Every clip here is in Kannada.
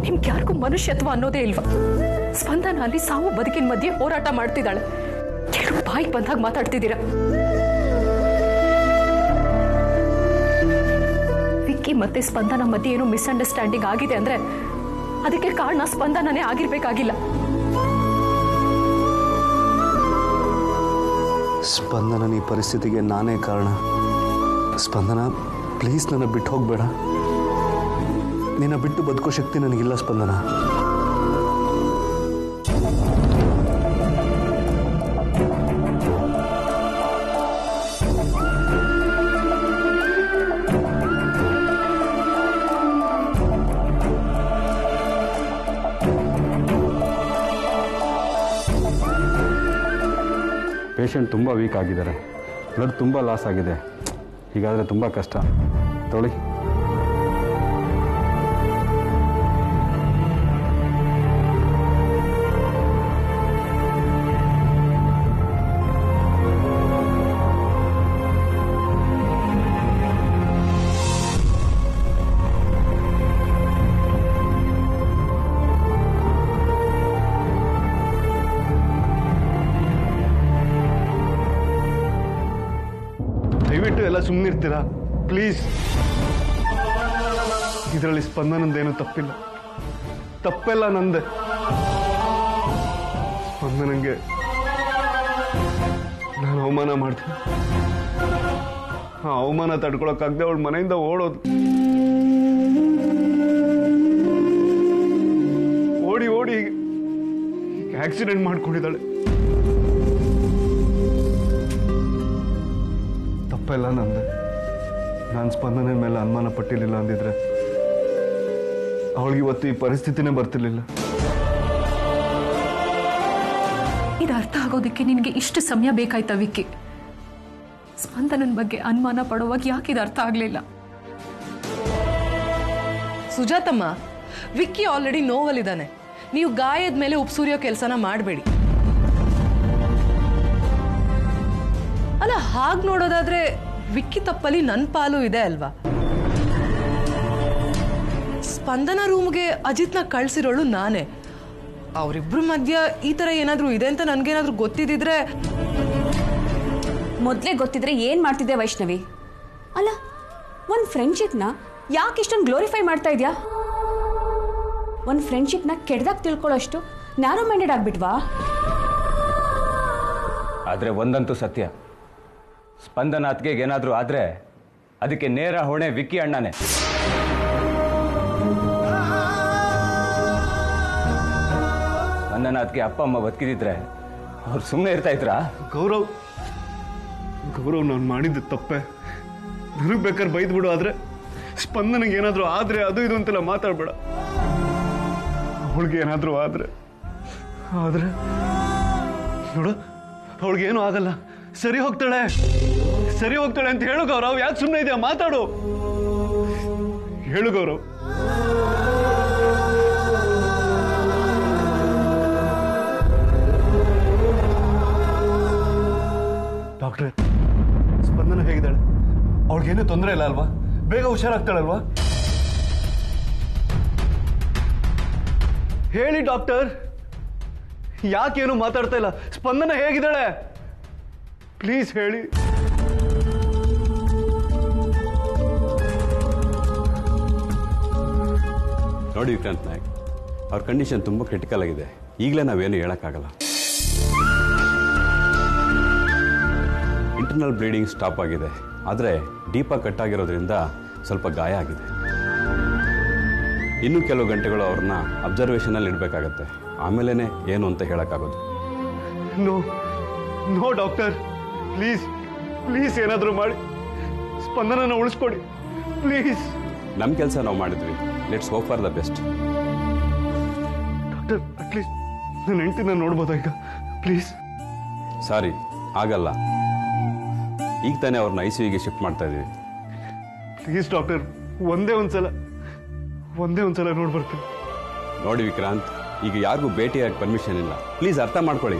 ನಿಮ್ಗೆ ಯಾರಿಗೂ ಮನುಷ್ಯತ್ವ ಅನ್ನೋದೇ ಇಲ್ವಾ ಸ್ಪಂದನ ಅಲ್ಲಿ ಸಾವು ಬದುಕಿನ ಮಧ್ಯೆ ಹೋರಾಟ ಮಾಡ್ತಿದ್ದಾಳೆ ಎರಡು ಬಾಯಿಗೆ ಬಂದಾಗ ಮಾತಾಡ್ತಿದ್ದೀರಾ ವಿಕ್ಕಿ ಮತ್ತೆ ಸ್ಪಂದನ ಮಧ್ಯೆ ಏನೋ ಮಿಸ್ಅಂಡರ್ಸ್ಟ್ಯಾಂಡಿಂಗ್ ಆಗಿದೆ ಅಂದ್ರೆ ಅದಕ್ಕೆ ಕಾರಣ ಸ್ಪಂದನನೇ ಆಗಿರ್ಬೇಕಾಗಿಲ್ಲ ಸ್ಪಂದನ ಈ ಪರಿಸ್ಥಿತಿಗೆ ನಾನೇ ಕಾರಣ ಸ್ಪಂದನ ಪ್ಲೀಸ್ ನನ್ನ ಬಿಟ್ಟು ಹೋಗಬೇಡ ನಿನ್ನ ಬಿಟ್ಟು ಬದುಕೋ ಶಕ್ತಿ ನನಗಿಲ್ಲ ಸ್ಪಂದನ ಪೇಷಂಟ್ ತುಂಬ ವೀಕ್ ಆಗಿದ್ದಾರೆ ಬ್ಲಡ್ ತುಂಬ ಲಾಸ್ ಆಗಿದೆ ಹೀಗಾದರೆ ತುಂಬ ಕಷ್ಟ ತೊಳಿ ದಯವಿಟ್ಟು ಎಲ್ಲ ಸುಮ್ಮನಿರ್ತೀರಾ ಪ್ಲೀಸ್ ಇದರಲ್ಲಿ ಸ್ಪಂದನಂದೇನು ತಪ್ಪಿಲ್ಲ ತಪ್ಪೆಲ್ಲ ನಂದೆ ಸ್ಪಂದನಂಗೆ ನಾನು ಅವಮಾನ ಮಾಡ್ತೀನಿ ಆ ಅವಮಾನ ತಡ್ಕೊಳಕ್ಕಾಗದೆ ಅವಳ ಮನೆಯಿಂದ ಓಡೋದು ಓಡಿ ಓಡಿ ಆಕ್ಸಿಡೆಂಟ್ ಮಾಡ್ಕೊಂಡಿದ್ದಾಳೆ ತಪ್ಪೆಲ್ಲ ನಂದೆ ನಾನು ಸ್ಪಂದನೆ ಮೇಲೆ ಅನುಮಾನ ಪಟ್ಟಿರಲಿಲ್ಲ ಅಂದಿದ್ರೆ ಅವಳಿಗೆ ಇವತ್ತು ಈ ಪರಿಸ್ಥಿತಿನೇ ಬರ್ತಿರ್ಲಿಲ್ಲ ಇದು ಅರ್ಥ ಆಗೋದಕ್ಕೆ ನಿನಗೆ ಇಷ್ಟು ಸಮಯ ಬೇಕಾಯ್ತಾ ವಿಕ್ಕಿ ಸ್ಪಂದನನ್ ಬಗ್ಗೆ ಅನುಮಾನ ಪಡುವಾಗ ಯಾಕೆ ಇದು ಅರ್ಥ ಆಗ್ಲಿಲ್ಲ ಸುಜಾತಮ್ಮ ವಿಕ್ಕಿ ಆಲ್ರೆಡಿ ನೋವಲ್ಲಿದ್ದಾನೆ ನೀವು ಗಾಯದ ಮೇಲೆ ಉಪ್ಸುರಿಯೋ ಕೆಲಸನ ಮಾಡಬೇಡಿ ಅಲ್ಲ ಹಾಗೆ ನೋಡೋದಾದ್ರೆ ವಿಕ್ಕಿ ತಪ್ಪಲ್ಲಿ ನನ್ನ ಪಾಲು ಇದೆ ಅಲ್ವಾ ಸ್ಪಂದನ ರೂಮ್ಗೆ ಅಜಿತ್ನ ಕಳ್ಸಿರೋಳು ನಾನೇ ಅವರಿಬ್ರ ಮಧ್ಯ ಈ ಥರ ಏನಾದರೂ ಇದೆ ಅಂತ ನನಗೇನಾದ್ರೂ ಗೊತ್ತಿದ್ದಿದ್ರೆ ಮೊದಲೇ ಗೊತ್ತಿದ್ರೆ ಏನ್ ಮಾಡ್ತಿದ್ದೆ ವೈಷ್ಣವಿ ಅಲ್ಲ ಒಂದು ಫ್ರೆಂಡ್ಶಿಪ್ನ ಯಾಕೆ ಇಷ್ಟೊಂದು ಗ್ಲೋರಿಫೈ ಮಾಡ್ತಾ ಇದೆಯಾ ಒಂದು ಫ್ರೆಂಡ್ಶಿಪ್ನ ಕೆಡ್ದಾಗ ತಿಳ್ಕೊಳ್ಳೋಷ್ಟು ನ್ಯಾರೋ ಮೈಂಡೆಡ್ ಆಗ್ಬಿಟ್ವಾ ಆದರೆ ಒಂದಂತೂ ಸತ್ಯ ಸ್ಪಂದನ ಅತ್ತಿಗೆಗೆ ಏನಾದರೂ ಆದರೆ ಅದಕ್ಕೆ ನೇರ ಹೊಣೆ ವಿಕ್ಕಿ ಅಣ್ಣನೇ ಸ್ಪಂದನ ಅದಕ್ಕೆ ಅಪ್ಪ ಅಮ್ಮ ಬದುಕಿದಿದ್ರೆ ಅವ್ರು ಸುಮ್ಮನೆ ಇರ್ತಾ ಇದ್ರಾ ಗೌರವ್ ಗೌರವ್ ನಾನು ಮಾಡಿದ್ದು ತಪ್ಪೆ ನನಗೆ ಬೇಕಾದ್ರೆ ಬೈದು ಬಿಡು ಆದ್ರೆ ಸ್ಪಂದನಿಗೆ ಏನಾದರೂ ಆದ್ರೆ ಅದು ಇದು ಅಂತೆಲ್ಲ ಮಾತಾಡ್ಬೇಡ ಅವಳಿಗೆ ಏನಾದರೂ ಆದ್ರೆ ಆದ್ರೆ ನೋಡು ಅವಳಿಗೇನು ಆಗಲ್ಲ ಸರಿ ಹೋಗ್ತಾಳೆ ಸರಿ ಹೋಗ್ತಾಳೆ ಅಂತ ಹೇಳು ಗೌರವ್ ಯಾಕೆ ಸುಮ್ಮನೆ ಇದೆಯಾ ಮಾತಾಡು ಹೇಳು ಗೌರವ್ ಡಾಕ್ಟ್ರೆ ಸ್ಪಂದನ ಹೇಗಿದ್ದಾಳೆ ಅವಳಿಗೇನು ತೊಂದರೆ ಇಲ್ಲ ಅಲ್ವಾ ಬೇಗ ಹುಷಾರಾಗ್ತಾಳಲ್ವಾ ಹೇಳಿ ಡಾಕ್ಟರ್ ಯಾಕೇನು ಮಾತಾಡ್ತಾ ಇಲ್ಲ ಸ್ಪಂದನ ಹೇಗಿದ್ದಾಳೆ ಪ್ಲೀಸ್ ಹೇಳಿ ನೋಡಿ ವಿಕ್ರಾಂತ್ ನಾಯಕ್ ಅವ್ರ ಕಂಡೀಷನ್ ತುಂಬ ಕ್ರಿಟಿಕಲ್ ಆಗಿದೆ ಈಗಲೇ ನಾವೇನು ಹೇಳೋಕ್ಕಾಗಲ್ಲ ಇಂಟರ್ನಲ್ ಬ್ಲೀಡಿಂಗ್ ಸ್ಟಾಪ್ ಆಗಿದೆ ಆದರೆ ಡೀಪಾಗಿ ಕಟ್ ಆಗಿರೋದ್ರಿಂದ ಸ್ವಲ್ಪ ಗಾಯ ಆಗಿದೆ ಇನ್ನೂ ಕೆಲವು ಗಂಟೆಗಳು ಅವ್ರನ್ನ ಅಬ್ಸರ್ವೇಷನಲ್ಲಿ ಇಡಬೇಕಾಗತ್ತೆ ಆಮೇಲೆ ಏನು ಅಂತ ಹೇಳೋಕ್ಕಾಗೋದು no no doctor please please ಏನಾದರೂ ಮಾಡಿ ಸ್ಪಂದನನ ಉಳಿಸ್ಕೊಡಿ ಪ್ಲೀಸ್ ನಮ್ಮ ಕೆಲಸ ನಾವು ಮಾಡಿದ್ವಿ let's hope for the best doctor at least ನನ್ನ ಹೆಂಡ್ತಿನ ನೋಡ್ಬೋದಾ ಈಗ ಪ್ಲೀಸ್ ಸಾರಿ ಆಗಲ್ಲ ಈಗ ತಾನೇ ಅವ್ರನ್ನ ಐ ಸಿ ಯುಗೆ ಶಿಫ್ಟ್ ಮಾಡ್ತಾ ಇದ್ದೀವಿ ಪ್ಲೀಸ್ ಡಾಕ್ಟರ್ ಒಂದೇ ಒಂದ್ಸಲ ಒಂದೇ ಒಂದ್ಸಲ ನೋಡ್ಬರ್ತೀನಿ ನೋಡಿ ವಿಕ್ರಾಂತ್ ಈಗ ಯಾರಿಗೂ ಭೇಟಿಯಾಗಿ ಪರ್ಮಿಷನ್ ಇಲ್ಲ ಪ್ಲೀಸ್ ಅರ್ಥ ಮಾಡ್ಕೊಳ್ಳಿ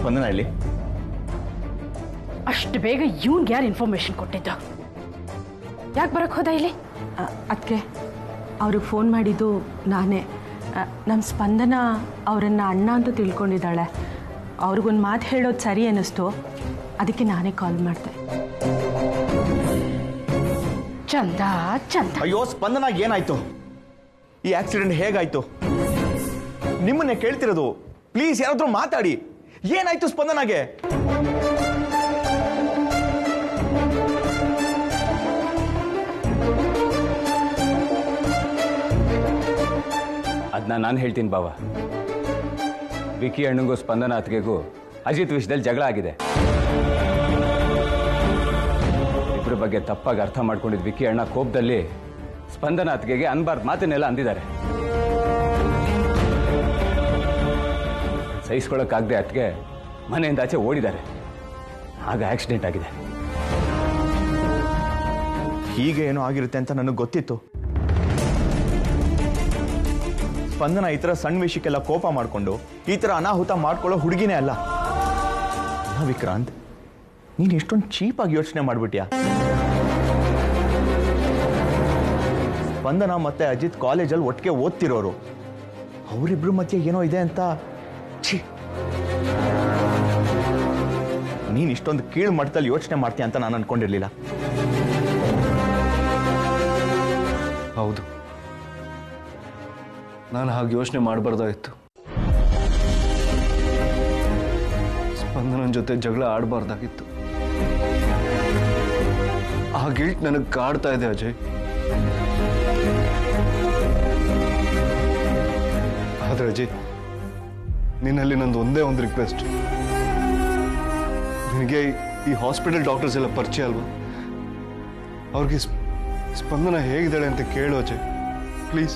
ಸ್ಪಂದನ ಇಲ್ಲಿ ಅಷ್ಟು ಬೇಗ ಇವನ್ಗೆ ಯಾರು ಇನ್ಫಾರ್ಮೇಶನ್ ಕೊಟ್ಟಿದ್ದು ಯಾಕೆ ಬರಕ್ ಹೋದ ಇಲ್ಲಿ ಅದಕ್ಕೆ ಅವ್ರಿಗೆ ಫೋನ್ ಮಾಡಿದ್ದು ನಾನೇ ನಮ್ಮ ಸ್ಪಂದನ ಅವರನ್ನು ಅಣ್ಣ ಅಂತ ತಿಳ್ಕೊಂಡಿದ್ದಾಳೆ ಅವ್ರಿಗೊಂದು ಮಾತು ಹೇಳೋದು ಸರಿ ಅನ್ನಿಸ್ತು ಅದಕ್ಕೆ ನಾನೇ ಕಾಲ್ ಮಾಡಿದೆ ಚಂದ ಚಂದ ಅಯ್ಯೋ ಸ್ಪಂದನ ಏನಾಯ್ತು ಈ ಆಕ್ಸಿಡೆಂಟ್ ಹೇಗಾಯ್ತು ನಿಮ್ಮನ್ನೇ ಕೇಳ್ತಿರೋದು ಪ್ಲೀಸ್ ಯಾರಾದ್ರೂ ಮಾತಾಡಿ ಏನಾಯ್ತು ಸ್ಪಂದನಾಗೆ ಅದನ್ನ ನಾನು ಹೇಳ್ತೀನಿ ಬಾವ ವಿಕಿ ಅಣ್ಣಂಗೂ ಸ್ಪಂದನ ಅತ್ತಿಗೆಗೂ ಅಜಿತ್ ವಿಷಯದಲ್ಲಿ ಜಗಳ ಆಗಿದೆ ಇಬ್ಬರ ಬಗ್ಗೆ ತಪ್ಪಾಗಿ ಅರ್ಥ ಮಾಡ್ಕೊಂಡಿದ್ದ ವಿಕಿ ಅಣ್ಣ ಕೋಪದಲ್ಲಿ ಸ್ಪಂದನ ಅತ್ತಿಗೆಗೆ ಅನ್ಬಾರ್ದು ಮಾತನ್ನೆಲ್ಲ ಅಂದಿದ್ದಾರೆ ಸಹಿಸ್ಕೊಳಕ್ಕಾಗದೆ ಅತ್ತಿಗೆ ಮನೆಯಿಂದ ಆಚೆ ಓಡಿದ್ದಾರೆ ಆಗ ಆಕ್ಸಿಡೆಂಟ್ ಆಗಿದೆ ಹೀಗೆ ಏನೋ ಆಗಿರುತ್ತೆ ಅಂತ ನನಗೆ ಗೊತ್ತಿತ್ತು ಸ್ಪಂದನ ಈ ಥರ ಸಣ್ಣ ವಿಷಯಕ್ಕೆಲ್ಲ ಕೋಪ ಮಾಡಿಕೊಂಡು ಈ ಥರ ಅನಾಹುತ ಮಾಡ್ಕೊಳ್ಳೋ ಹುಡುಗಿನೇ ಅಲ್ಲ ಅಲ್ಲ ವಿಕ್ರಾಂತ್ ನೀನು ಎಷ್ಟೊಂದು ಚೀಪಾಗಿ ಯೋಚನೆ ಮಾಡ್ಬಿಟ್ಯಾ ಸ್ಪಂದನ ಮತ್ತೆ ಅಜಿತ್ ಕಾಲೇಜಲ್ಲಿ ಒಟ್ಟಿಗೆ ಓದ್ತಿರೋರು ಅವರಿಬ್ರು ಮಧ್ಯೆ ಏನೋ ಇದೆ ಅಂತ ಛೀ ನೀನು ಇಷ್ಟೊಂದು ಕೀಳು ಮಟ್ಟದಲ್ಲಿ ಯೋಚನೆ ಮಾಡ್ತೀಯ ಅಂತ ನಾನು ಅನ್ಕೊಂಡಿರ್ಲಿಲ್ಲ ಹೌದು ನಾನು ಹಾಗೆ ಯೋಚನೆ ಮಾಡಬಾರ್ದಾಗಿತ್ತು ಸ್ಪಂದನನ ಜೊತೆ ಜಗಳ ಆಡಬಾರ್ದಾಗಿತ್ತು ಆ ಗಿಲ್ಟ್ ನನಗೆ ಕಾಡ್ತಾ ಇದೆ ಅಜಯ್ ಆದ್ರೆ ಅಜಯ್ ನಿನ್ನಲ್ಲಿ ನಂದು ಒಂದೇ ಒಂದು ರಿಕ್ವೆಸ್ಟ್ ನಿನಗೆ ಈ ಹಾಸ್ಪಿಟಲ್ ಡಾಕ್ಟರ್ಸ್ ಎಲ್ಲ ಪರಿಚಯ ಅಲ್ವಾ ಅವ್ರಿಗೆ ಸ್ಪ- ಸ್ಪಂದನ ಹೇಗಿದ್ದಾಳೆ ಅಂತ ಕೇಳು ಅಜಯ್ ಪ್ಲೀಸ್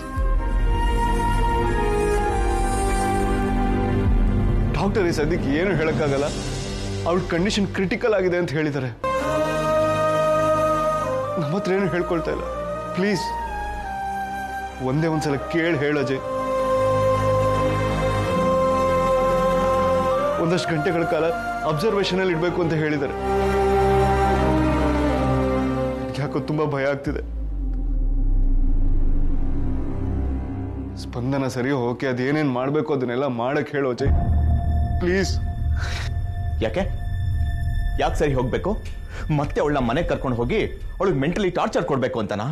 ಡಾಕ್ಟರ್ ಈ ಸದ್ಯಕ್ಕೆ ಏನು ಹೇಳಕ್ಕಾಗಲ್ಲ ಅವಳ ಕಂಡೀಷನ್ ಕ್ರಿಟಿಕಲ್ ಆಗಿದೆ ಅಂತ ಹೇಳಿದ್ದಾರೆ ನಮ್ಮ ಹತ್ರ ಏನು ಹೇಳ್ಕೊಳ್ತಾ ಇಲ್ಲ ಪ್ಲೀಸ್ ಒಂದೇ ಒಂದ್ಸಲ ಕೇಳಿ ಹೇಳು ಅಜಯ್ ಒಂದಷ್ಟು ಗಂಟೆಗಳ ಕಾಲ ಅಬ್ಸರ್ವೇಷನ್ ಅಲ್ಲಿ ಇಡಬೇಕು ಅಂತ ಹೇಳಿದ್ದಾರೆ ಯಾಕೋ ತುಂಬಾ ಭಯ ಆಗ್ತಿದೆ ಸ್ಪಂದನ ಸರಿ ಓಕೆ ಅದೇನೇನ್ ಮಾಡ್ಬೇಕು ಅದನ್ನೆಲ್ಲ ಮಾಡಕ್ ಹೇಳು ಅಜಯ್ ಪ್ಲೀಸ್ ಯಾಕೆ ಯಾಕೆ ಸರಿ ಹೋಗ್ಬೇಕು ಮತ್ತೆ ಅವಳನ್ನ ಮನೆಗೆ ಕರ್ಕೊಂಡು ಹೋಗಿ ಅವಳಿಗೆ ಮೆಂಟಲಿ ಟಾರ್ಚರ್ ಕೊಡ್ಬೇಕು ಅಂತನಾ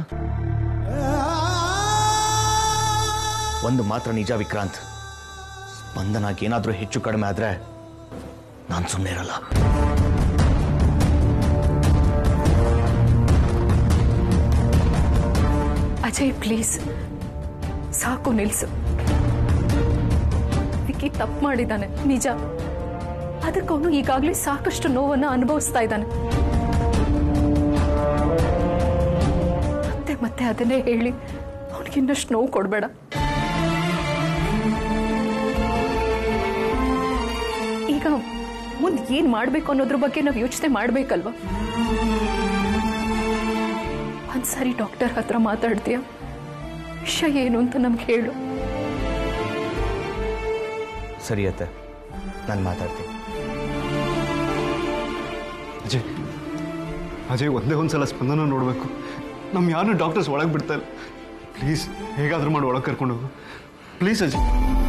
ಒಂದು ಮಾತ್ರ ನಿಜ ವಿಕ್ರಾಂತ್ ಸ್ಪಂದನಾಗ ಏನಾದ್ರೂ ಹೆಚ್ಚು ಕಡಿಮೆ ಆದ್ರೆ ನಾನು ಸುಮ್ಮನೆ ಇರಲ್ಲ ಅಜಯ್ ಪ್ಲೀಸ್ ಸಾಕು ನಿಲ್ಸು ವಿಕ್ಕಿ ತಪ್ಪು ಮಾಡಿದ್ದಾನೆ ನಿಜ ಅದಕ್ಕೆ ಅವನು ಈಗಾಗಲೇ ಸಾಕಷ್ಟು ನೋವನ್ನು ಅನುಭವಿಸ್ತಾ ಇದ್ದಾನೆ ಮತ್ತೆ ಮತ್ತೆ ಅದನ್ನೇ ಹೇಳಿ ಅವನಿಗಿನ್ನಷ್ಟು ನೋವು ಕೊಡಬೇಡ ಈಗ ಮುಂದೆ ಏನ್ ಮಾಡ್ಬೇಕು ಅನ್ನೋದ್ರ ಬಗ್ಗೆ ನಾವು ಯೋಚನೆ ಮಾಡ್ಬೇಕಲ್ವಾ ಒಂದ್ಸಾರಿ ಡಾಕ್ಟರ್ ಹತ್ರ ಮಾತಾಡ್ತೀಯ ವಿಷಯ ಏನು ಅಂತ ನಮ್ಗೆ ಹೇಳು ಸರಿಯತ್ತೆ ನಾನು ಮಾತಾಡ್ತೀನಿ ಅಜಯ್ ಅಜಯ್ ಒಂದೇ ಒಂದ್ಸಲ ಸ್ಪಂದನ ನೋಡಬೇಕು ನಮ್ಮ ಯಾರನ್ನೂ ಡಾಕ್ಟರ್ಸ್ ಒಳಗೆ ಬಿಡ್ತಾ ಇಲ್ಲ ಪ್ಲೀಸ್ ಹೇಗಾದ್ರೂ ಮಾಡಿ ಒಳಗೆ ಕರ್ಕೊಂಡು ಹೋಗು ಪ್ಲೀಸ್ ಅಜಯ್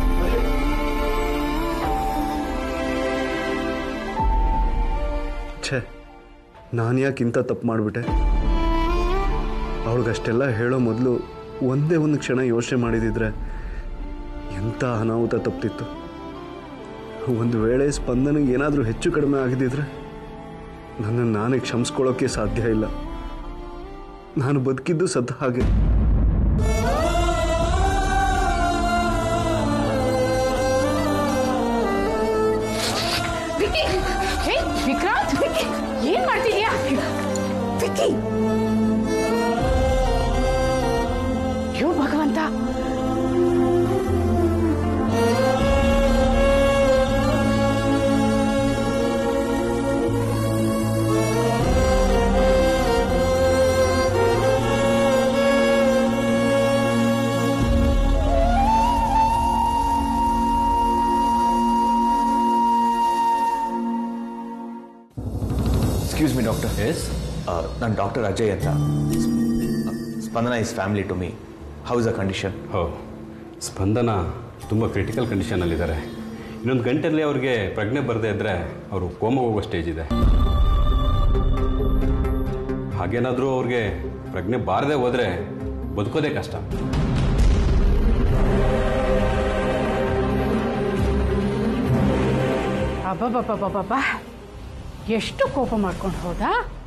ಛೇ ನಾನು ಯಾಕೆ ಇಂಥ ತಪ್ಪು ಮಾಡಿಬಿಟ್ಟೆ ಅವಳಿಗಷ್ಟೆಲ್ಲ ಹೇಳೋ ಮೊದಲು ಒಂದೇ ಒಂದು ಕ್ಷಣ ಯೋಚನೆ ಮಾಡಿದಿದ್ರೆ ಎಂಥ ಅನಾಹುತ ತಪ್ಪಿತ್ತು ಒಂದು ವೇಳೆ ಸ್ಪಂದನೆಗೆ ಏನಾದರೂ ಹೆಚ್ಚು ಕಡಿಮೆ ಆಗಿದ್ದಿದ್ರೆ ನನ್ನನ್ನು ನಾನೇ ಕ್ಷಮಿಸ್ಕೊಳ್ಳೋಕ್ಕೆ ಸಾಧ್ಯ ಇಲ್ಲ ನಾನು ಬದುಕಿದ್ದು ಸತ್ತ ಹಾಗೆ ವಿಕ್ಕಿ ಹೇ ವಿಕ್ರಾಂತ್ ವಿಕ್ಕಿ ಏನ್ ಮಾಡ್ತಿದ್ಯಾ ವಿಕ್ಕಿ ಅಯ್ಯೋ ಭಗವಂತ ಎಕ್ಸ್ಕ್ಯೂಸ್ ಮಿ ಡಾಕ್ಟರ್ ಎಸ್ ನಾನು ಡಾಕ್ಟರ್ ಅಜಯ್ ಅಂತ Spandana is family to me how is a condition ಹೋ ಸ್ಪಂದನ ತುಂಬ ಕ್ರಿಟಿಕಲ್ ಕಂಡೀಷನಲ್ಲಿದ್ದಾರೆ ಇನ್ನೊಂದು ಗಂಟೆಯಲ್ಲಿ ಅವ್ರಿಗೆ ಪ್ರಜ್ಞೆ ಬರದೇ ಇದ್ದರೆ ಅವರು ಕೋಮ ಹೋಗೋ ಸ್ಟೇಜ್ ಇದೆ ಹಾಗೇನಾದರೂ ಅವ್ರಿಗೆ ಪ್ರಜ್ಞೆ ಬಾರದೆ ಹೋದರೆ ಬದುಕೋದೇ ಕಷ್ಟ ಅಬ್ಬಬ್ಬಬ್ಬಬ್ಬಬ್ಬ ಎಷ್ಟು ಕೋಪ ಮಾಡ್ಕೊಂಡು ಹೋದ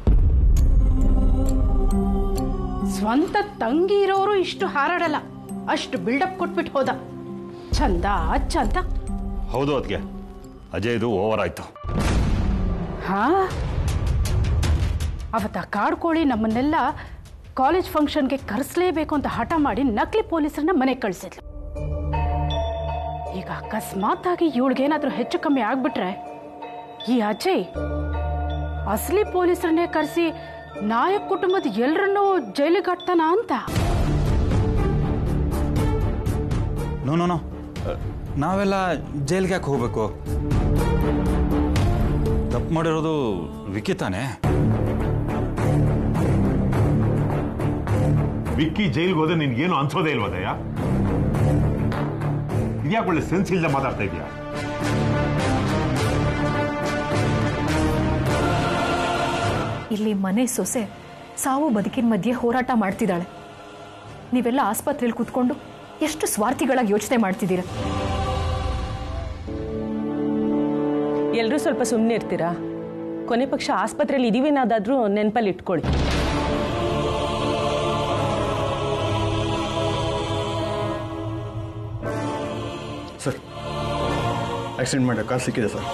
ಸ್ವಂತ ತಂಗಿ ಇರೋರು ಇಷ್ಟು ಹಾರಾಡಲ್ಲ ಅಷ್ಟು ಬಿಲ್ಡಪ್ ಕೊಟ್ಬಿಟ್ಟು ಹೋದ ಚಂದ ಚಂದ ಹೌದು ಅದಕ್ಕೆ ಅಜಯ್ದು ಓವರ್ ಆಯ್ತು ಹಾ ಅವತ್ತ ಕಾಡ್ಕೋಳಿ ನಮ್ಮನ್ನೆಲ್ಲ ಕಾಲೇಜ್ ಫಂಕ್ಷನ್ಗೆ ಕರೆಸಲೇಬೇಕು ಅಂತ ಹಠ ಮಾಡಿ ನಕಲಿ ಪೊಲೀಸರನ್ನ ಮನೆಗೆ ಕಳಿಸಿದ್ಲು ಈಗ ಅಕಸ್ಮಾತ್ ಆಗಿ ಇವಳಿಗೇನಾದ್ರೂ ಹೆಚ್ಚು ಕಮ್ಮಿ ಆಗ್ಬಿಟ್ರೆ ಈ ಅಜಯ್ ಅಸಲಿ ಪೊಲೀಸರನ್ನೇ ಕರೆಸಿ ನಾಯಕ್ ಕುಟುಂಬದ ಎಲ್ಲರನ್ನೂ ಜೈಲಿಗೆ ಹಾಕ್ತಾನ ಅಂತ ನೋ ನೋ ನೋ ನಾವೆಲ್ಲ ಜೈಲ್ಗೆ ಯಾಕೆ ಹೋಗ್ಬೇಕು ತಪ್ಪು ಮಾಡಿರೋದು ವಿಕಿ ತಾನೇ ವಿಕ್ಕಿ ಜೈಲ್ಗೆ ಹೋದ್ರೆ ನಿನ್ಗೇನು ಅನ್ಸೋದೇ ಇಲ್ವದಯ್ಯ ಇದ್ಯಾಕೆ ಒಳ್ಳೆ ಸೆನ್ಸ್ ಇಲ್ಲದೆ ಮಾತಾಡ್ತಾ ಇದೀಯಾ ಇಲ್ಲಿ ಮನೆ ಸೊಸೆ ಸಾವು ಬದುಕಿನ ಮಧ್ಯೆ ಹೋರಾಟ ಮಾಡ್ತಿದ್ದಾಳೆ ನೀವೆಲ್ಲ ಆಸ್ಪತ್ರೆಯಲ್ಲಿ ಕೂತ್ಕೊಂಡು ಎಷ್ಟು ಸ್ವಾರ್ಥಿಗಳಾಗಿ ಯೋಚನೆ ಮಾಡ್ತಿದ್ದೀರಾ ಎಲ್ಲರೂ ಸ್ವಲ್ಪ ಸುಮ್ಮನೆ ಇರ್ತೀರಾ ಕೊನೆ ಪಕ್ಷ ಆಸ್ಪತ್ರೆಯಲ್ಲಿ ಇದೀವೇನಾದಾದ್ರೂ ನೆನಪಲ್ಲಿ ಇಟ್ಕೊಳ್ಳಿ ಸರ್ ಆಕ್ಸಿಡೆಂಟ್ ಮಾಡೋ ಕಾರ್ ಸಿಕ್ಕಿದೆ ಸರ್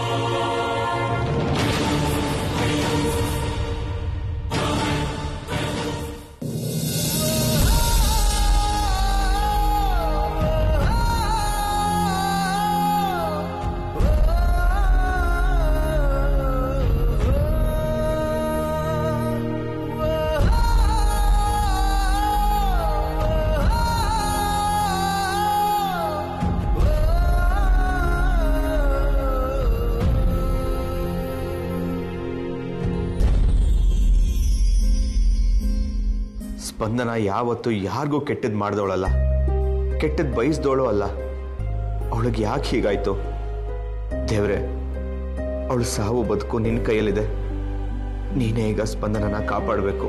ಸ್ಪಂದನ ಯಾವತ್ತು ಯಾರಿಗೂ ಕೆಟ್ಟದ್ ಮಾಡ್ದವಳಲ್ಲ ಕೆಟ್ಟದ್ ಬಯಸ್ದವಳು ಅಲ್ಲ ಅವಳಿಗೆ ಯಾಕೆ ಹೀಗಾಯ್ತು ದೇವ್ರೆ ಅವಳು ಸಾವು ಬದುಕು ನಿನ್ನ ಕೈಯಲ್ಲಿದೆ ನೀನೇ ಈಗ ಸ್ಪಂದನನ ಕಾಪಾಡಬೇಕು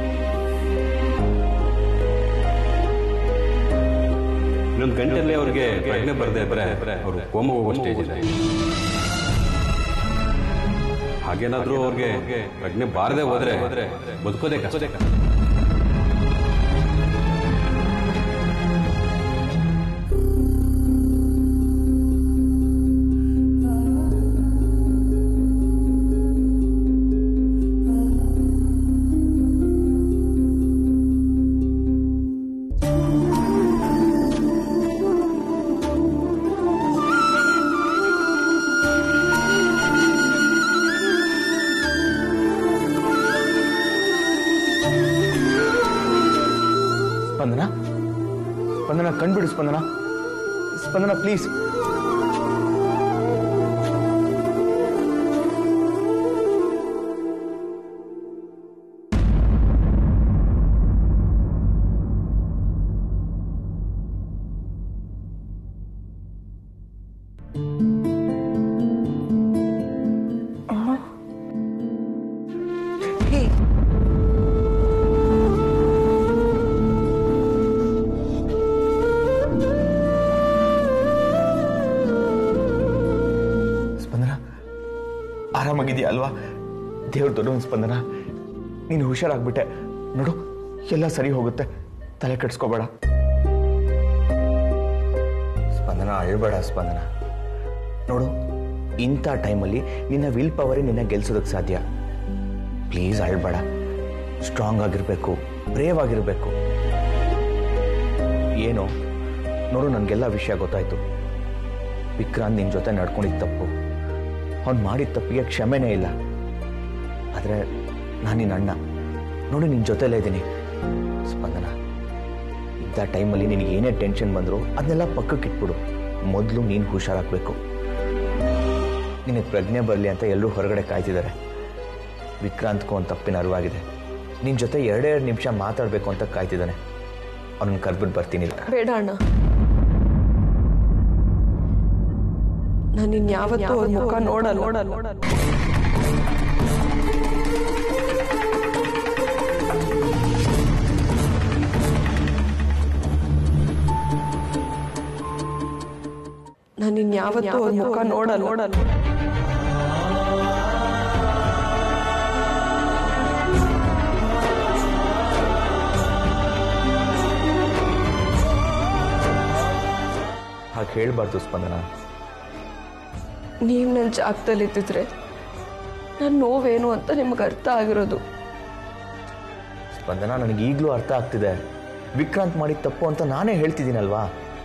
ಇನ್ನೊಂದು ಗಂಟೆಯಲ್ಲಿ ಅವ್ರಿಗೆ ಪ್ರಜ್ಞೆ ಬರದೇ ಇದ್ದರೆ ಅವರು ಕೋಮ ಹೋಗೋ ಸ್ಟೇಜ್ ಇದೆ ಹಾಗೇನಾದರೂ ಅವ್ರಿಗೆ ಪ್ರಜ್ಞೆ ಬಾರದೆ ಹೋದರೆ ಬದುಕೋದೇ ಕಷ್ಟ ಸ್ಪಂದನ ಸ್ಪಂದನ ಕಣ್ಬಿಡು ಸ್ಪಂದನ ಸ್ಪಂದನ ಪ್ಲೀಸ್ ಸ್ಪಂದನ ಆರಾಮಾಗಿದೆಯಾ ಅಲ್ವಾ ದೇವ್ರ ದೊಡ್ಡ ಸ್ಪಂದನ ನೀನು ಹುಷಾರಾಗ್ಬಿಟ್ಟೆ ನೋಡು ಎಲ್ಲ ಸರಿ ಹೋಗುತ್ತೆ ತಲೆ ಕೆಡ್ಸ್ಕೋಬೇಡ ಸ್ಪಂದನ ಅಳ್ಬೇಡ ಸ್ಪಂದನ ನೋಡು ಇಂಥ ಟೈಮಲ್ಲಿ ನಿನ್ನ ವಿಲ್ ಪವರೇ ನಿನ್ನ ಗೆಲ್ಸೋದಕ್ಕೆ ಸಾಧ್ಯ ಪ್ಲೀಸ್ ಅಳ್ಬೇಡ ಸ್ಟ್ರಾಂಗ್ ಆಗಿರಬೇಕು ಬ್ರೇವ್ ಆಗಿರಬೇಕು ಏನೋ ನೋಡು ನನಗೆಲ್ಲ ವಿಷಯ ಗೊತ್ತಾಯ್ತು ವಿಕ್ರಾಂತ್ ನಿನ್ನ ಜೊತೆ ನಡ್ಕೊಂಡಿದ್ದ ತಪ್ಪು ಅವ್ನು ಮಾಡಿದ ತಪ್ಪಿಗೆ ಕ್ಷಮೆನೇ ಇಲ್ಲ ಆದರೆ ನಾನು ನಿನ್ನ ಅಣ್ಣ ನೋಡಿ ನಿನ್ನ ಜೊತೆಲೇ ಇದ್ದೀನಿ ಸ್ಪಂದನ ಇಂಥ ಟೈಮಲ್ಲಿ ನಿನಗೆ ಏನೇ ಟೆನ್ಷನ್ ಬಂದರೂ ಅದನ್ನೆಲ್ಲ ಪಕ್ಕಕ್ಕೆ ಇಟ್ಬಿಡು ಮೊದಲು ನೀನು ಹುಷಾರಾಗಬೇಕು ನಿನಗೆ ಪ್ರಜ್ಞೆ ಬರಲಿ ಅಂತ ಎಲ್ಲರೂ ಹೊರಗಡೆ ಕಾಯ್ತಿದ್ದಾರೆ ವಿಕ್ರಾಂತ್ಗೂ ಒಂದು ತಪ್ಪಿನ ಅರಿವಾಗಿದೆ ನಿನ್ನ ಜೊತೆ ಎರಡೇ ಎರಡು ನಿಮಿಷ ಮಾತಾಡಬೇಕು ಅಂತ ಕಾಯ್ತಿದ್ದಾನೆ ಅವನನ್ನು ಕರ್ಬಿಟ್ಟು ಬರ್ತೀನಿ ಬೇಡ ಅಣ್ಣ ನಾನು ಇನ್ಯಾವತ್ತೂ ಅವ್ರ ಮುಖ ನೋಡಲ್ಲ ನೋಡಲ್ಲ ನಾನು ಇನ್ಯಾವತ್ತೂ ಅವ್ರ ಮುಖ ನೋಡಲ್ಲ ನೋಡಲ್ಲ ಹಾಗೆ ಹೇಳಬಾರ್ದು ಸ್ಪಂದನ ನೀವು ನನ್ನ ಜಾಗದಲ್ಲಿ ಇದ್ದಿದ್ರೆ ನನ್ನ ನೋವೇನು ಅಂತ ನಿಮ್ಗೆ ಅರ್ಥ ಆಗಿರೋದು ಸ್ಪಂದನ ನನಗೆ ಈಗಲೂ ಅರ್ಥ ಆಗ್ತಿದೆ ವಿಕ್ರಾಂತ್ ಮಾಡಿದ ತಪ್ಪು ಅಂತ ನಾನೇ ಹೇಳ್ತಿದ್ದೀನಲ್ವಾ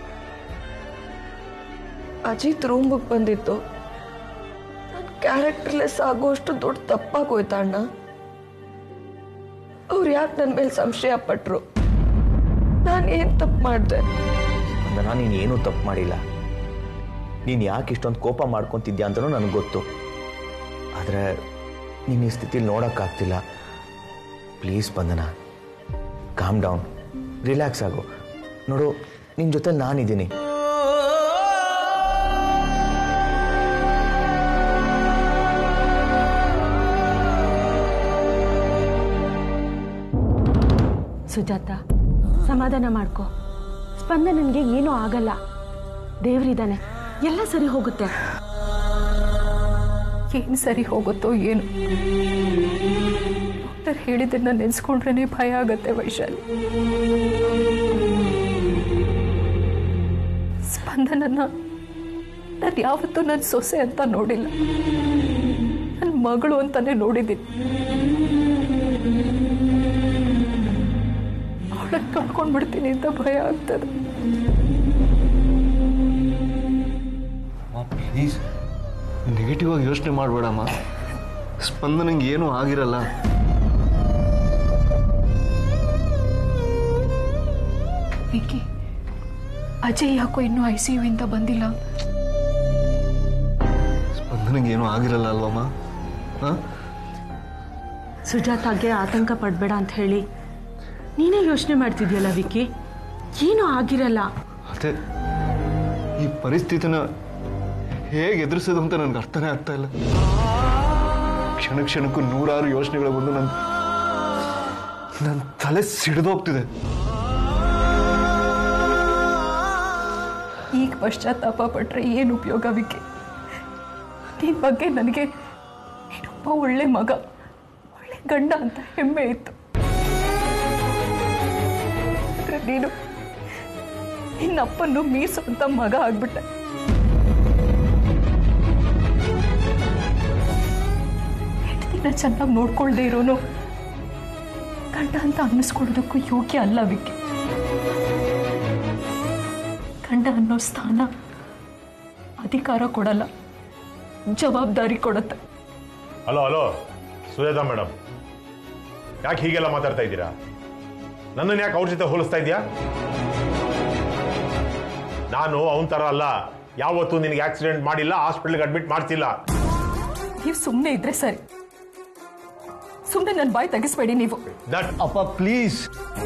ಅಜಿತ್ ರೂಮಿಗೆ ಬಂದಿತ್ತು ನನ್ನ ಕ್ಯಾರೆಕ್ಟರ್ಲೆಸ್ ಆಗೋಷ್ಟು ದೊಡ್ಡ ತಪ್ಪಾಗೋಯ್ತಾ ಅಣ್ಣ ಅವ್ರು ಯಾಕೆ ನನ್ನ ಮೇಲೆ ಸಂಶಯ ಪಟ್ರು ನಾನು ಏನು ತಪ್ಪು ಮಾಡಿದೆ ಸ್ಪಂದನ ನೀನು ಏನೂ ತಪ್ಪು ಮಾಡಿಲ್ಲ ನೀನು ಯಾಕೆ ಇಷ್ಟೊಂದು ಕೋಪ ಮಾಡ್ಕೊತಿದ್ಯಾ ಅಂತಲೂ ನನಗೆ ಗೊತ್ತು ಆದರೆ ನೀನು ಈ ಸ್ಥಿತಿಲಿ ನೋಡೋಕ್ಕಾಗ್ತಿಲ್ಲ please Spandana calm down relax ಆಗು ನೋಡು ನಿನ್ನ ಜೊತೆ ನಾನಿದ್ದೀನಿ ಸುಜಾತ ಸಮಾಧಾನ ಮಾಡ್ಕೊ ಸ್ಪಂದನನ್ಗೆ ಏನೂ ಆಗಲ್ಲ ದೇವ್ರಿದ್ದಾನೆ ಎಲ್ಲ ಸರಿ ಹೋಗುತ್ತೆ ಏನು ಸರಿ ಹೋಗುತ್ತೋ ಏನು ಡಾಕ್ಟರ್ ಹೇಳಿದ್ದನ್ನ ನೆನೆಸ್ಕೊಂಡ್ರೆ ಭಯ ಆಗತ್ತೆ ವೈಶಾಲಿ ಸ್ಪಂದನನ್ನ ನಾನು ಯಾವತ್ತೂ ನನ್ನ ಸೊಸೆ ಅಂತ ನೋಡಿಲ್ಲ ನನ್ನ ಮಗಳು ಅಂತಾನೆ ನೋಡಿದ್ದೀನಿ ಅವಳನ್ನು ಕಳ್ಕೊಂಡ್ಬಿಡ್ತೀನಿ ಅಂತ ಭಯ ಆಗ್ತದೆ ಪ್ಲೀಸ್ ನೆಗೆಟಿವ್ ಆಗಿ ಯೋಚನೆ ಮಾಡಬೇಡಮ್ಮ ಸ್ಪಂದನಂಗೆ ಏನೂ ಆಗಿರಲ್ಲ ವಿಕ್ಕಿ ಅಜಯ್ ಯಾಕೋ ಇನ್ನೂ ಐ ಸಿ ಯು ಇಂದ ಬಂದಿಲ್ಲ ಸ್ಪಂದನಂಗೆ ಏನೂ ಆಗಿರಲ್ಲ ಅಲ್ವಮ್ಮ ಹಾಂ ಸುಜಾತಾಗೆ ಆತಂಕ ಪಡಬೇಡ ಅಂತ ಹೇಳಿ ನೀನೇ ಯೋಚನೆ ಮಾಡ್ತಿದ್ಯಲ್ಲ ವಿಕ್ಕಿ ಏನೂ ಆಗಿರಲ್ಲ ಅದೇ ಈ ಪರಿಸ್ಥಿತಿನ ಹೇಗೆ ಎದುರಿಸೋದು ಅಂತ ನನಗೆ ಅರ್ಥನೇ ಆಗ್ತಾ ಇಲ್ಲ ಕ್ಷಣ ಕ್ಷಣಕ್ಕೂ ನೂರಾರು ಯೋಚನೆಗಳು ಬಂದು ನನ್ನ ನನ್ನ ತಲೆ ಸಿಡಿದೋಗ್ತಿದೆ ಈಗ ಪಶ್ಚಾತ್ತಾಪ ಪಟ್ರೆ ಏನು ಉಪಯೋಗ ವಿಕ್ಕಿ ನಿನ್ ಬಗ್ಗೆ ನನಗೆ ನೀನೊಬ್ಬ ಒಳ್ಳೆ ಮಗ ಒಳ್ಳೆ ಗಂಡ ಅಂತ ಹೆಮ್ಮೆ ಇತ್ತು ಆದ್ರೆ ನೀನು ನಿನ್ನಪ್ಪನ್ನು ಮೀರಿಸುವಂತ ಮಗ ಆಗ್ಬಿಟ್ಟೆ ಹೆಂಡತಿನ ಚೆನ್ನಾಗಿ ನೋಡ್ಕೊಳ್ದೆ ಇರೋನು ಗಂಡ ಅಂತ ಅನ್ನಿಸ್ಕೊಳ್ಳೋದಕ್ಕೂ ಯೋಗ್ಯ ಅಲ್ಲ ವಿಕ್ಕಿ ಗಂಡ ಅನ್ನೋ ಸ್ಥಾನ ಅಧಿಕಾರ ಕೊಡಲ್ಲ ಜವಾಬ್ದಾರಿ ಕೊಡುತ್ತೆ ಹಲೋ ಹಲೋ ಸುಜಾತಾ ಮೇಡಮ್ ಯಾಕೆ ಹೀಗೆಲ್ಲ ಮಾತಾಡ್ತಾ ಇದ್ದೀರಾ ನನ್ನನ್ನು ಯಾಕೆ ಅವ್ರ ಜೊತೆ ಹೋಲಿಸ್ತಾ ಇದೆಯಾ ನಾನು ಅವನ ಥರ ಅಲ್ಲ ಯಾವತ್ತೂ ನಿನಗೆ ಆಕ್ಸಿಡೆಂಟ್ ಮಾಡಿಲ್ಲ ಹಾಸ್ಪಿಟ್ಲಿಗೆ ಅಡ್ಮಿಟ್ ಮಾಡ್ತಿಲ್ಲ ನೀವು ಸುಮ್ಮನೆ ಇದ್ರೆ ಸರಿ ಸುಮ್ಮನೆ ನನ್ನ ಬಾಯಿ ತೆಗಿಸ್ಬೇಡಿ ನೀವು ಅಪ್ಪ ಪ್ಲೀಸ್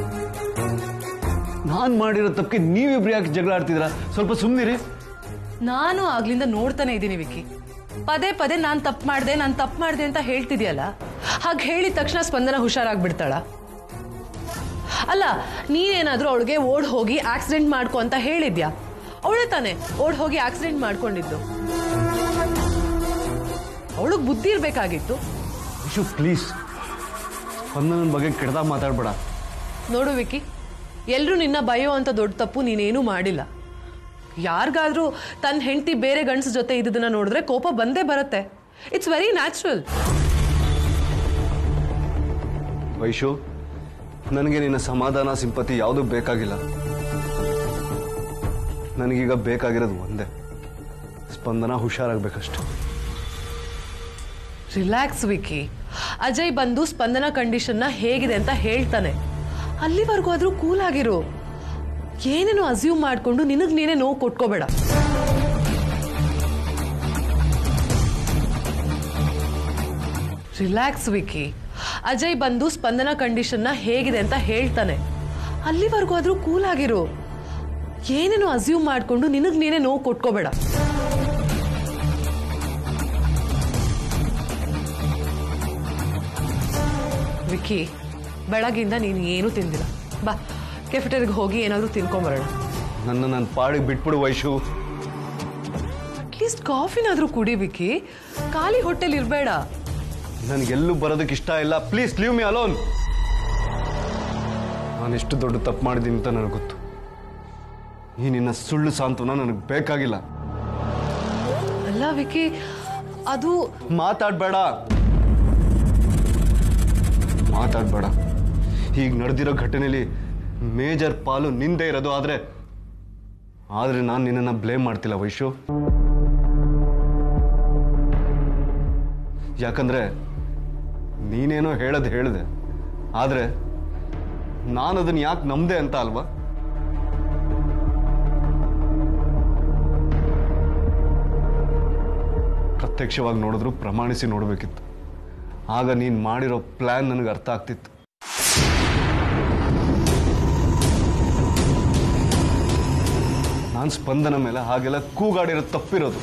ನಾನು ಮಾಡಿರೋ ತಪ್ಪಿಗೆ ನೀವಿಬ್ರು ಯಾಕೆ ಜಗಳ ಆಡ್ತಿದ್ದೀರಾ ಸ್ವಲ್ಪ ಸುಮ್ಮನಿರಿ ನಾನು ಆಗ್ಲಿಂದ ನೋಡ್ತಾನೆ ಇದ್ದೀನಿ ವಿಕ್ಕಿ ಪದೇ ಪದೇ ನಾನು ತಪ್ಪು ಮಾಡಿದೆ ನಾನು ತಪ್ಪು ಮಾಡಿದೆ ಅಂತ ಹೇಳ್ತಿದ್ಯಲ್ಲ ಹಾಗೆ ಹೇಳಿದ ತಕ್ಷಣ ಸ್ಪಂದನ ಹುಷಾರಾಗ್ಬಿಡ್ತಾಳ ಅಲ್ಲ ನೀನೇನಾದ್ರೂ ಅವಳಿಗೆ ಓಡ್ ಹೋಗಿ ಆಕ್ಸಿಡೆಂಟ್ ಮಾಡ್ಕೊ ಅಂತ ಹೇಳಿದ್ಯಾ ಅವಳೇ ತಾನೆ ಓಡ್ ಹೋಗಿ ಆಕ್ಸಿಡೆಂಟ್ ಮಾಡ್ಕೊಂಡಿದ್ದು ಅವಳಿಗೆ ಬುದ್ಧಿ ಇರ್ಬೇಕಾಗಿತ್ತು ವಿಶು ಪ್ಲೀಸ್ ಸ್ಪಂದನನ ಬಗ್ಗೆ ಕೆಡ್ದಾಗ ಮಾತಾಡ್ಬೇಡ ನೋಡು ವಿಕ್ಕಿ ಎಲ್ರೂ ನಿನ್ನ ಬಯೋ ಅಂತ ದೊಡ್ಡ ತಪ್ಪು ನೀನೇನೂ ಮಾಡಿಲ್ಲ ಯಾರಿಗಾದ್ರೂ ತನ್ನ ಹೆಂಡತಿ ಬೇರೆ ಗಂಡಸ ಜೊತೆ ಇದ್ದದನ್ನ ನೋಡಿದ್ರೆ ಕೋಪ ಬಂದೇ ಬರುತ್ತೆ ಇಟ್ಸ್ ವೆರಿ ನ್ಯಾಚುರಲ್ ವೈಶು ನನಗೆ ನಿನ್ನ ಸಮಾಧಾನ ಸಿಂಪತಿ ಯಾವುದೂ ಬೇಕಾಗಿಲ್ಲ ನನಗೀಗ ಬೇಕಾಗಿರೋದು ಒಂದೇ ಸ್ಪಂದನ ಹುಷಾರಾಗಬೇಕಷ್ಟೆ ರಿಲ್ಯಾಕ್ಸ್ ವಿಕ್ಕಿ ಅಜಯ್ ಬಂದು ಸ್ಪಂದನ ಕಂಡೀಷನ್ನ ಹೇಗಿದೆ ಅಂತ ಹೇಳ್ತಾನೆ ಅಲ್ಲಿವರೆಗೂ ಆದ್ರೂ ಕೂಲ್ ಆಗಿರು ಏನೇನೋ ಅಸ್ಯೂಮ್ ಮಾಡ್ಕೊಂಡು ನಿನಗ್ ನೀನೇ ನೋವು ಕೊಟ್ಕೋಬೇಡ ರಿಲ್ಯಾಕ್ಸ್ ವಿಕಿ ಅಜಯ್ ಬಂದು ಸ್ಪಂದನ ಕಂಡೀಷನ್ನ ಹೇಗಿದೆ ಅಂತ ಹೇಳ್ತಾನೆ ಅಲ್ಲಿವರೆಗೂ ಆದ್ರೂ ಕೂಲ್ ಆಗಿರು ಏನೇನೋ ಅಸ್ಯೂಮ್ ಮಾಡ್ಕೊಂಡು ನಿನಗ್ ನೀನೇ ನೋವು ಕೊಟ್ಕೋಬೇಡ ವಿಕ್ಕಿ ಬೆಳಗಿಂದ ನೀನು ಏನೂ ತಿಂದಿಲ್ಲ ಬಾ ಕೆಫೆಟರಿಗೆ ಹೋಗಿ ಏನಾದರೂ ತಿನ್ಕೊಂಬರೋಣ ನನ್ನ ನನ್ನ ಪಾಡಿಗೆ ಬಿಟ್ಬಿಡು ವೈಶು ಅಟ್ಲೀಸ್ಟ್ ಕಾಫಿನಾದರೂ ಕುಡಿ ವಿಕ್ಕಿ ಖಾಲಿ ಹೊಟ್ಟೆಲಿ ಇರಬೇಡ ನನಗೆಲ್ಲೂ ಬರೋದಕ್ಕೆ ಇಷ್ಟ ಇಲ್ಲ ಪ್ಲೀಸ್ ಲೀವ್ ಮಿ ಅಲೋನ್ ನಾನು ಎಷ್ಟು ದೊಡ್ಡ ತಪ್ಪು ಮಾಡಿದ್ದೀನಿ ಅಂತ ನನಗೆ ಗೊತ್ತು ಈ ನಿನ್ನ ಸುಳ್ಳು ಸಾಂತ್ವನ ನನಗೆ ಬೇಕಾಗಿಲ್ಲ ಅಲ್ಲ ವಿಕ್ಕಿ ಅದು ಮಾತಾಡಬೇಡ ಮಾತಾಡಬೇಡ ಈಗ ನಡೆದಿರೋ ಘಟನೆಯಲ್ಲಿ ಮೇಜರ್ ಪಾಲು ನಿಂದೆ ಇರೋದು ಆದರೆ ಆದರೆ ನಾನು ನಿನ್ನನ್ನು ಬ್ಲೇಮ್ ಮಾಡ್ತಿಲ್ಲ ವೈಶು ಯಾಕಂದ್ರೆ ನೀನೇನೋ ಹೇಳೋದು ಹೇಳಿದೆ ಆದರೆ ನಾನು ಅದನ್ನು ಯಾಕೆ ನಂಬದೆ ಅಂತ ಅಲ್ವಾ ಪ್ರತ್ಯಕ್ಷವಾಗಿ ನೋಡಿದ್ರು ಪ್ರಮಾಣಿಸಿ ನೋಡಬೇಕಿತ್ತು ಆಗ ನೀನು ಮಾಡಿರೋ ಪ್ಲ್ಯಾನ್ ನನಗೆ ಅರ್ಥ ಆಗ್ತಿತ್ತು ನಾನು ಸ್ಪಂದನ ಮೇಲೆ ಹಾಗೆಲ್ಲ ಕೂಗಾಡಿರೋ ತಪ್ಪಿರೋದು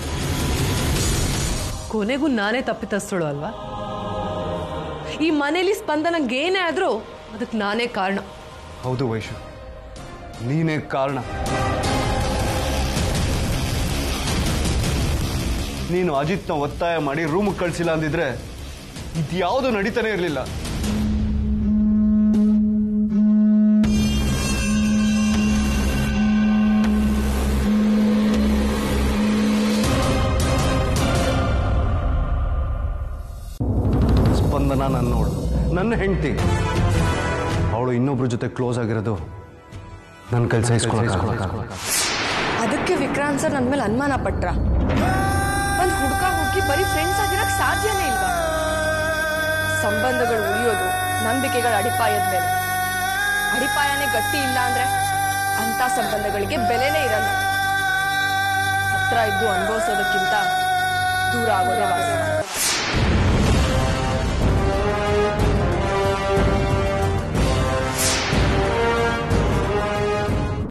ಕೊನೆಗೂ ನಾನೇ ತಪ್ಪಿತಸ್ಥಳು ಅಲ್ವಾ ಈ ಮನೇಲಿ ಸ್ಪಂದನಂಗೆ ಏನೇ ಆದ್ರೂ ಅದಕ್ಕೆ ನಾನೇ ಕಾರಣ ಹೌದು ವೈಶು ನೀನೇ ಕಾರಣ ನೀನು ಅಜಿತ್ನ ಒತ್ತಾಯ ಮಾಡಿ ರೂಮಿಗೆ ಕಳಿಸಿಲ್ಲ ಅಂದಿದ್ರೆ ಇದ್ಯಾವುದು ನಡೀತಾನೆ ಇರಲಿಲ್ಲ ಸ್ಪಂದನ ನನ್ನ ನೋಡು ನನ್ನ ಹೆಂಡತಿ ಅವಳು ಇನ್ನೊಬ್ರ ಜೊತೆ ಕ್ಲೋಸ್ ಆಗಿರೋದು ನನ್ನ ಕೆಲಸ ಇಸ್ಕೊಳಕ್ಕಾಗಲ್ಲ ಅದಕ್ಕೆ ವಿಕ್ರಾಂತ್ ಸರ್ ನನ್ನ ಮೇಲೆ ಅನುಮಾನ ಪಟ್ರ ಒಂದು ಹುಡುಕ ಹುಡುಕಿ ಬರೀ ಫ್ರೆಂಡ್ಸ್ ಆಗಿರಕ್ ಸಾಧ್ಯನೇ ಇಲ್ವಾ ಸಂಬಂಧಗಳು ಉಳಿಯೋದು ನಂಬಿಕೆಗಳ ಅಡಿಪಾಯದ ಮೇಲೆ ಅಡಿಪಾಯನೇ ಗಟ್ಟಿ ಇಲ್ಲ ಅಂದ್ರೆ ಅಂತ ಸಂಬಂಧಗಳಿಗೆ ಬೆಲೆನೇ ಇರಲ್ಲ ಹತ್ರ ಇದ್ದು ಅನುಭವಿಸೋದಕ್ಕಿಂತ ದೂರ ಆಗೋದೇ ವಾಸಿ